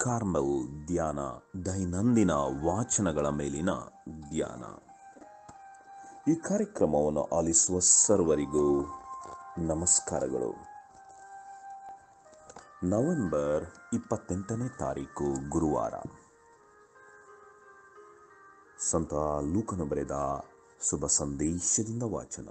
Carmel ಧ್ಯಾನ ದೈನಂದಿನ ವಾಚನಗಳ ಮೇಲಿನ ಧ್ಯಾನ ಈ ಕಾರ್ಯಕ್ರಮವನ್ನು ಆಲಿಸುವ ಸರ್ವರಿಗೂ ನಮಸ್ಕಾರಗಳು ನವೆಂಬರ್ ಇಪ್ಪತ್ತೆಂಟನೇ ತಾರೀಕು ಗುರುವಾರ ಸಂತ ಲೂಕನು ಬರೆದ ಶುಭ ಸಂದೇಶದಿಂದ ವಾಚನ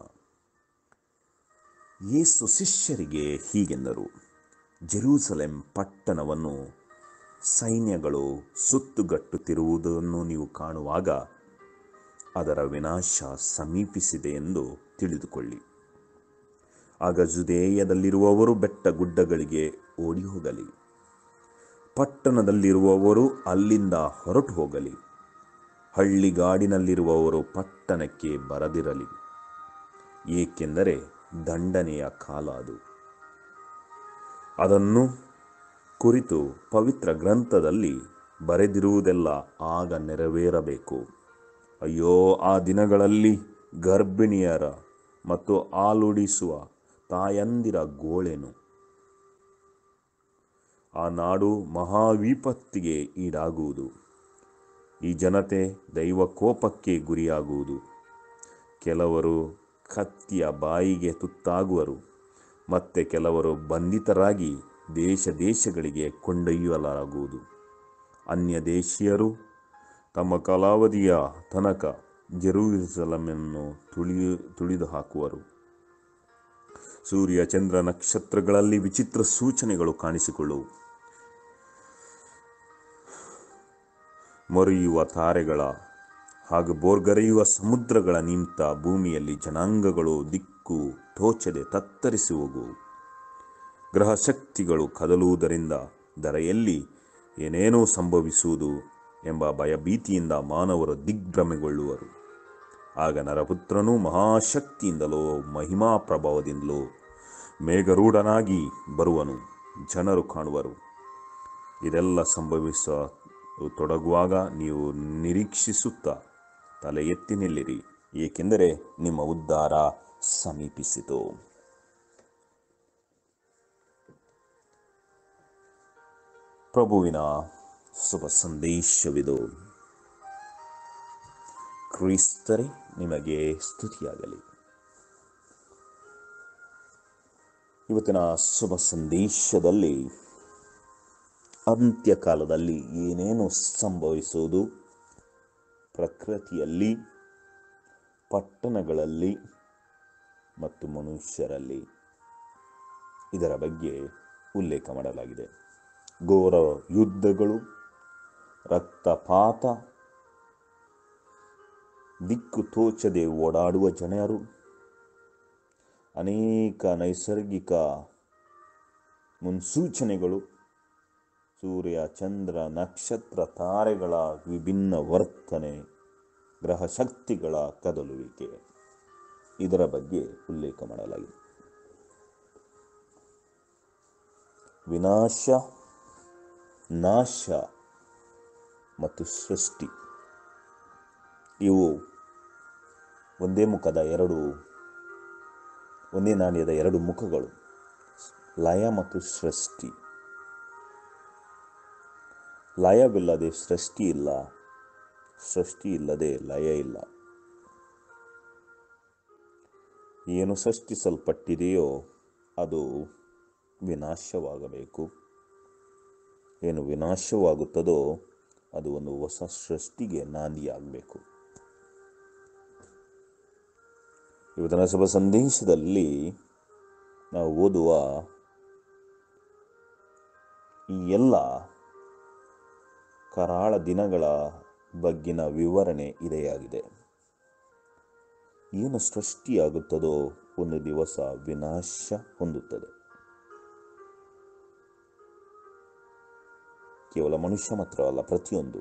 ಯೇಸು ಶಿಷ್ಯರಿಗೆ ಹೀಗೆಂದರು ಜೆರೂಸಲೆಂ ಪಟ್ಟಣವನ್ನು ಸೈನ್ಯಗಳು ಸುತ್ತುಗಟ್ಟುತ್ತಿರುವುದನ್ನು ನೀವು ಕಾಣುವಾಗ ಅದರ ವಿನಾಶ ಸಮೀಪಿಸಿದೆ ಎಂದು ತಿಳಿದುಕೊಳ್ಳಿ ಆಗ ಜುದೇಯದಲ್ಲಿರುವವರು ಬೆಟ್ಟ ಗುಡ್ಡಗಳಿಗೆ ಓಡಿ ಹೋಗಲಿ ಪಟ್ಟಣದಲ್ಲಿರುವವರು ಅಲ್ಲಿಂದ ಹೊರಟು ಹೋಗಲಿ ಹಳ್ಳಿಗಾಡಿನಲ್ಲಿರುವವರು ಪಟ್ಟಣಕ್ಕೆ ಬರದಿರಲಿ ಏಕೆಂದರೆ ದಂಡನೆಯ ಕಾಲ ಅದು ಅದನ್ನು ಕುರಿತು ಪವಿತ್ರ ಗ್ರಂಥದಲ್ಲಿ ಬರೆದಿರುವುದೆಲ್ಲ ಆಗ ನೆರವೇರಬೇಕು ಅಯ್ಯೋ ಆ ದಿನಗಳಲ್ಲಿ ಗರ್ಭಿಣಿಯರ ಮತ್ತು ಹಾಲುಡಿಸುವ ತಾಯಂದಿರ ಗೋಳೆನು ಆ ನಾಡು ಮಹಾವಿಪತ್ತಿಗೆ ಈಡಾಗುವುದು ಈ ಜನತೆ ದೈವ ಕೋಪಕ್ಕೆ ಗುರಿಯಾಗುವುದು ಕೆಲವರು ಕತ್ತಿಯ ಬಾಯಿಗೆ ತುತ್ತಾಗುವರು ಮತ್ತೆ ಕೆಲವರು ಬಂಧಿತರಾಗಿ ದೇಶ ದೇಶಗಳಿಗೆ ಕೊಂಡೊಯ್ಯಲಾಗುವುದು ಅನ್ಯ ದೇಶೀಯರು ತಮ್ಮ ಕಾಲಾವಧಿಯ ತನಕ ಜೆರೂಸಲಮನ್ನು ತುಳಿ ತುಳಿದು ಹಾಕುವರು ಸೂರ್ಯ ಚಂದ್ರ ನಕ್ಷತ್ರಗಳಲ್ಲಿ ವಿಚಿತ್ರ ಸೂಚನೆಗಳು ಕಾಣಿಸಿಕೊಳ್ಳುವು ಮೊರೆಯುವ ತಾರೆಗಳ ಹಾಗೂ ಬೋರ್ಗರೆಯುವ ಸಮುದ್ರಗಳ ನಿಂತ ಭೂಮಿಯಲ್ಲಿ ಜನಾಂಗಗಳು ದಿಕ್ಕು ತೋಚದೆ ತತ್ತರಿಸಿ ಹೋಗುವು ಗ್ರಹ ಶಕ್ತಿಗಳು ಕದಲುವುದರಿಂದ ದರೆಯಲ್ಲಿ ಏನೇನೋ ಸಂಭವಿಸುವುದು ಎಂಬ ಭಯಭೀತಿಯಿಂದ ಮಾನವರು ದಿಗ್ಭ್ರಮೆಗೊಳ್ಳುವರು ಆಗ ನರಪುತ್ರನು ಮಹಾಶಕ್ತಿಯಿಂದಲೋ ಮಹಿಮಾ ಪ್ರಭಾವದಿಂದಲೋ ಮೇಘರೂಢನಾಗಿ ಬರುವನು ಜನರು ಕಾಣುವರು ಇದೆಲ್ಲ ಸಂಭವಿಸ ತೊಡಗುವಾಗ ನೀವು ನಿರೀಕ್ಷಿಸುತ್ತಾ ತಲೆ ಎತ್ತಿ ನಿಲ್ಲಿರಿ ಏಕೆಂದರೆ ನಿಮ್ಮ ಉದ್ಧಾರ ಸಮೀಪಿಸಿತು ಪ್ರಭುವಿನ ಶುಭ ಸಂದೇಶವಿದು ಕ್ರಿಸ್ತರೇ ನಿಮಗೆ ಸ್ತುತಿಯಾಗಲಿ ಇವತ್ತಿನ ಶುಭ ಸಂದೇಶದಲ್ಲಿ ಅಂತ್ಯಕಾಲದಲ್ಲಿ ಏನೇನು ಸಂಭವಿಸುವುದು ಪ್ರಕೃತಿಯಲ್ಲಿ ಪಟ್ಟಣಗಳಲ್ಲಿ ಮತ್ತು ಮನುಷ್ಯರಲ್ಲಿ ಇದರ ಬಗ್ಗೆ ಉಲ್ಲೇಖ ಮಾಡಲಾಗಿದೆ ಘೋರ ಯುದ್ಧಗಳು ರಕ್ತಪಾತ ದಿಕ್ಕು ತೋಚದೆ ಓಡಾಡುವ ಜನರು ಅನೇಕ ನೈಸರ್ಗಿಕ ಮುನ್ಸೂಚನೆಗಳು ಸೂರ್ಯ ಚಂದ್ರ ನಕ್ಷತ್ರ ತಾರೆಗಳ ವಿಭಿನ್ನ ವರ್ತನೆ ಗ್ರಹ ಶಕ್ತಿಗಳ ಕದಲುವಿಕೆ ಇದರ ಬಗ್ಗೆ ಉಲ್ಲೇಖ ಮಾಡಲಾಗಿದೆ ವಿನಾಶ ನಾಶ ಮತ್ತು ಸೃಷ್ಟಿ ಇವು ಒಂದೇ ಮುಖದ ಎರಡು ಒಂದೇ ನಾಣ್ಯದ ಎರಡು ಮುಖಗಳು ಲಯ ಮತ್ತು ಸೃಷ್ಟಿ ಲಯವಿಲ್ಲದೆ ಸೃಷ್ಟಿ ಇಲ್ಲ ಸೃಷ್ಟಿ ಇಲ್ಲದೆ ಲಯ ಇಲ್ಲ ಏನು ಸೃಷ್ಟಿಸಲ್ಪಟ್ಟಿದೆಯೋ ಅದು ವಿನಾಶವಾಗಬೇಕು ಏನು ವಿನಾಶವಾಗುತ್ತದೋ ಅದು ಒಂದು ಹೊಸ ಸೃಷ್ಟಿಗೆ ನಾಂದಿಯಾಗಬೇಕು ಇವತ್ತಿನ ಶುಭ ಸಂದೇಶದಲ್ಲಿ ನಾವು ಓದುವ ಈ ಎಲ್ಲ ಕರಾಳ ದಿನಗಳ ಬಗ್ಗಿನ ವಿವರಣೆ ಇದೆಯಾಗಿದೆ ಏನು ಸೃಷ್ಟಿಯಾಗುತ್ತದೋ ಒಂದು ದಿವಸ ವಿನಾಶ ಹೊಂದುತ್ತದೆ ಕೇವಲ ಮನುಷ್ಯ ಮಾತ್ರವಲ್ಲ ಪ್ರತಿಯೊಂದು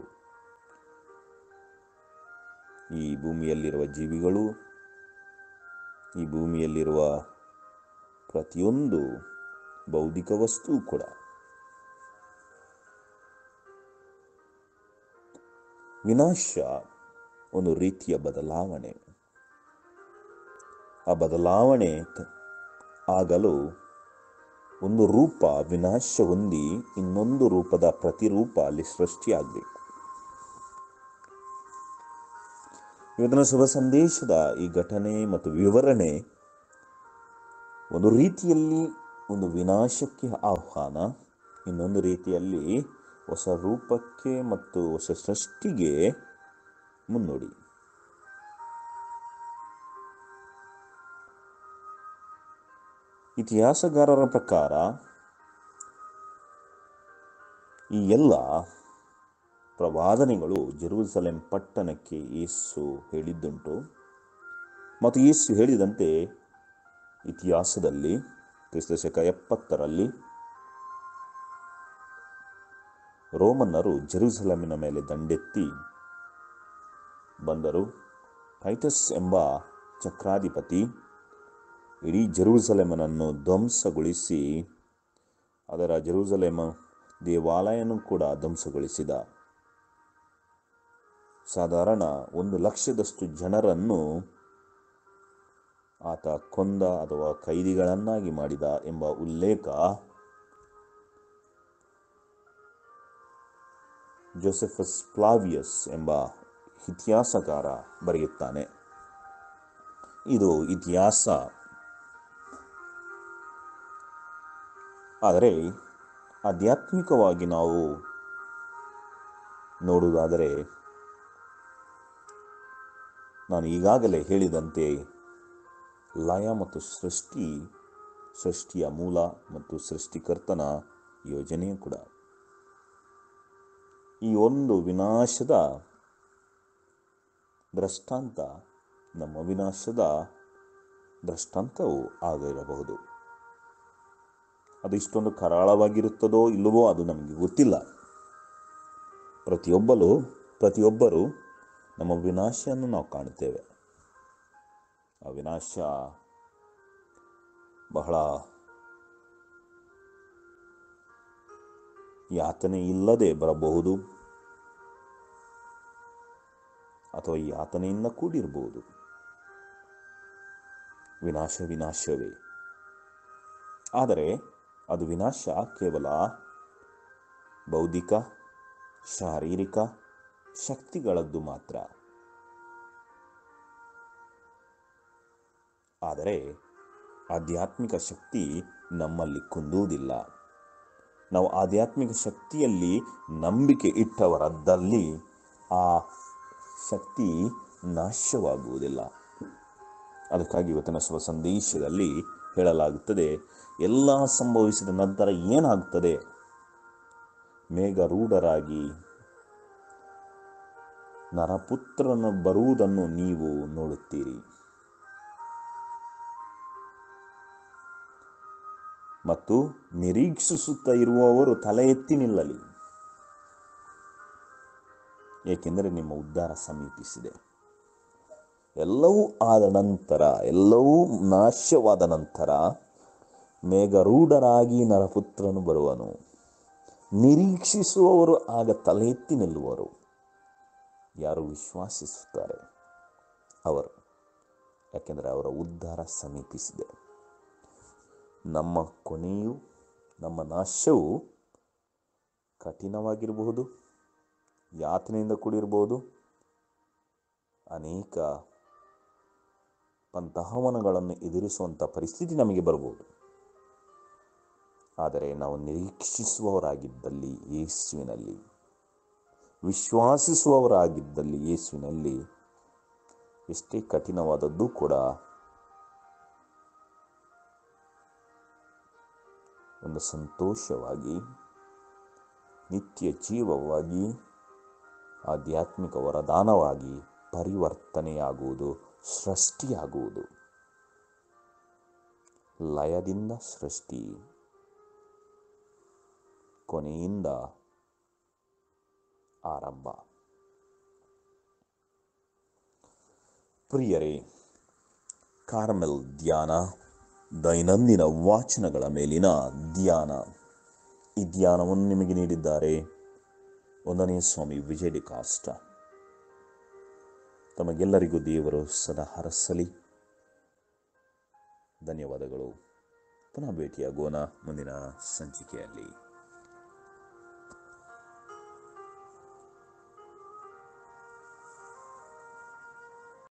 ಈ ಭೂಮಿಯಲ್ಲಿರುವ ಜೀವಿಗಳು ಈ ಭೂಮಿಯಲ್ಲಿರುವ ಪ್ರತಿಯೊಂದು ಬೌದ್ಧಿಕ ವಸ್ತು ಕೂಡ ವಿನಾಶ ಒಂದು ರೀತಿಯ ಬದಲಾವಣೆ ಆ ಬದಲಾವಣೆ ತ- ಆಗಲು ಒಂದು ರೂಪ ವಿನಾಶ ಹೊಂದಿ ಇನ್ನೊಂದು ರೂಪದ ಪ್ರತಿರೂಪ ಅಲ್ಲಿ ಸೃಷ್ಟಿಯಾಗಬೇಕು ಇವತ್ತಿನ ಶುಭ ಸಂದೇಶದ ಈ ಘಟನೆ ಮತ್ತು ವಿವರಣೆ ಒಂದು ರೀತಿಯಲ್ಲಿ ಒಂದು ವಿನಾಶಕ್ಕೆ ಆಹ್ವಾನ ಇನ್ನೊಂದು ರೀತಿಯಲ್ಲಿ ಹೊಸ ರೂಪಕ್ಕೆ ಮತ್ತು ಹೊಸ ಸೃಷ್ಟಿಗೆ ಮುನ್ನುಡಿ ಇತಿಹಾಸಗಾರರ ಪ್ರಕಾರ ಈ ಎಲ್ಲ ಪ್ರವಾದನೆಗಳು ಜೆರೂಸಲೆಂ ಪಟ್ಟಣಕ್ಕೆ ಯೇಸು ಹೇಳಿದ್ದುಂಟು ಮತ್ತು ಯೇಸು ಹೇಳಿದಂತೆ ಇತಿಹಾಸದಲ್ಲಿ ಕ್ರಿಸ್ತಶಕ ಎಪ್ಪತ್ತರಲ್ಲಿ ರೋಮನ್ನರು ಜೆರೂಸಲೆಮಿನ ಮೇಲೆ ದಂಡೆತ್ತಿ ಬಂದರು ಟೈಟಸ್ ಎಂಬ ಚಕ್ರಾಧಿಪತಿ ಇಡೀ ಜೆರೂಸಲೆಮನನ್ನು ಧ್ವಂಸಗೊಳಿಸಿ ಅದರ ಜೆರೂಸಲೆಮ ದೇವಾಲಯನೂ ಕೂಡ ಧ್ವಂಸಗೊಳಿಸಿದ ಸಾಧಾರಣ ಒಂದು ಲಕ್ಷದಷ್ಟು ಜನರನ್ನು ಆತ ಕೊಂದ ಅಥವಾ ಕೈದಿಗಳನ್ನಾಗಿ ಮಾಡಿದ ಎಂಬ ಉಲ್ಲೇಖ ಜೋಸೆಫಸ್ ಪ್ಲಾವಿಯಸ್ ಎಂಬ ಇತಿಹಾಸಕಾರ ಬರೆಯುತ್ತಾನೆ ಇದು ಇತಿಹಾಸ ಆದರೆ ಆಧ್ಯಾತ್ಮಿಕವಾಗಿ ನಾವು ನೋಡುವುದಾದರೆ ನಾನು ಈಗಾಗಲೇ ಹೇಳಿದಂತೆ ಲಯ ಮತ್ತು ಸೃಷ್ಟಿ ಸೃಷ್ಟಿಯ ಮೂಲ ಮತ್ತು ಸೃಷ್ಟಿಕರ್ತನ ಯೋಜನೆಯೂ ಕೂಡ ಈ ಒಂದು ವಿನಾಶದ ದೃಷ್ಟಾಂತ ನಮ್ಮ ವಿನಾಶದ ದೃಷ್ಟಾಂತವೂ ಆಗಿರಬಹುದು ಅದು ಇಷ್ಟೊಂದು ಕರಾಳವಾಗಿರುತ್ತದೋ ಇಲ್ಲವೋ ಅದು ನಮಗೆ ಗೊತ್ತಿಲ್ಲ ಪ್ರತಿಯೊಬ್ಬರು ಪ್ರತಿಯೊಬ್ಬರು ನಮ್ಮ ವಿನಾಶವನ್ನು ನಾವು ಕಾಣುತ್ತೇವೆ ಆ ವಿನಾಶ ಬಹಳ ಯಾತನೆ ಇಲ್ಲದೆ ಬರಬಹುದು ಅಥವಾ ಯಾತನೆಯಿಂದ ಕೂಡಿರಬಹುದು ವಿನಾಶ ವಿನಾಶವೇ ಆದರೆ ಅದು ವಿನಾಶ ಕೇವಲ ಬೌದ್ಧಿಕ ಶಾರೀರಿಕ ಶಕ್ತಿಗಳದ್ದು ಮಾತ್ರ ಆದರೆ ಆಧ್ಯಾತ್ಮಿಕ ಶಕ್ತಿ ನಮ್ಮಲ್ಲಿ ಕುಂದುವುದಿಲ್ಲ ನಾವು ಆಧ್ಯಾತ್ಮಿಕ ಶಕ್ತಿಯಲ್ಲಿ ನಂಬಿಕೆ ಇಟ್ಟವರದ್ದಲ್ಲಿ ಆ ಶಕ್ತಿ ನಾಶವಾಗುವುದಿಲ್ಲ ಅದಕ್ಕಾಗಿ ಇವತ್ತಿನ ಸ್ವ ಸಂದೇಶದಲ್ಲಿ ಹೇಳಲಾಗುತ್ತದೆ ಎಲ್ಲ ಸಂಭವಿಸಿದ ನಂತರ ಏನಾಗುತ್ತದೆ ಮೇಘರೂಢರಾಗಿ ನರಪುತ್ರನು ಬರುವುದನ್ನು ನೀವು ನೋಡುತ್ತೀರಿ ಮತ್ತು ನಿರೀಕ್ಷಿಸುತ್ತಾ ಇರುವವರು ತಲೆ ಎತ್ತಿ ನಿಲ್ಲಲಿ ಏಕೆಂದರೆ ನಿಮ್ಮ ಉದ್ಧಾರ ಸಮೀಪಿಸಿದೆ ಎಲ್ಲವೂ ಆದ ನಂತರ ಎಲ್ಲವೂ ನಾಶವಾದ ನಂತರ ಮೇಘರೂಢರಾಗಿ ನರಪುತ್ರನು ಬರುವನು ನಿರೀಕ್ಷಿಸುವವರು ಆಗ ತಲೆ ಎತ್ತಿ ನಿಲ್ಲುವರು ಯಾರು ವಿಶ್ವಾಸಿಸುತ್ತಾರೆ ಅವರು ಯಾಕೆಂದರೆ ಅವರ ಉದ್ಧಾರ ಸಮೀಪಿಸಿದೆ ನಮ್ಮ ಕೊನೆಯು ನಮ್ಮ ನಾಶವು ಕಠಿಣವಾಗಿರಬಹುದು ಯಾತನೆಯಿಂದ ಕೂಡಿರಬಹುದು ಅನೇಕ ಪಂಥಾವನಗಳನ್ನು ಎದುರಿಸುವಂಥ ಪರಿಸ್ಥಿತಿ ನಮಗೆ ಬರಬಹುದು ಆದರೆ ನಾವು ನಿರೀಕ್ಷಿಸುವವರಾಗಿದ್ದಲ್ಲಿ ಯೇಸುವಿನಲ್ಲಿ ವಿಶ್ವಾಸಿಸುವವರಾಗಿದ್ದಲ್ಲಿ ಯೇಸುವಿನಲ್ಲಿ ಎಷ್ಟೇ ಕಠಿಣವಾದದ್ದು ಕೂಡ ಒಂದು ಸಂತೋಷವಾಗಿ ನಿತ್ಯ ಜೀವವಾಗಿ ಆಧ್ಯಾತ್ಮಿಕ ವರದಾನವಾಗಿ ಪರಿವರ್ತನೆಯಾಗುವುದು ಸೃಷ್ಟಿಯಾಗುವುದು ಲಯದಿಂದ ಸೃಷ್ಟಿ ಕೊನೆಯಿಂದ ಆರಂಭ ಪ್ರಿಯರೇ ಕಾರ್ಮೆಲ್ ಧ್ಯಾನ ದೈನಂದಿನ ವಾಚನಗಳ ಮೇಲಿನ ಧ್ಯಾನ ಈ ಧ್ಯಾನವನ್ನು ನಿಮಗೆ ನೀಡಿದ್ದಾರೆ ಒಂದನೇ ಸ್ವಾಮಿ ವಿಜಯ ಡಿಕಾಷ್ಟ ತಮಗೆಲ್ಲರಿಗೂ ದೇವರು ಸದಾ ಹರಸಲಿ ಧನ್ಯವಾದಗಳು ಪುನಃ ಭೇಟಿಯಾಗೋಣ ಮುಂದಿನ ಸಂಚಿಕೆಯಲ್ಲಿ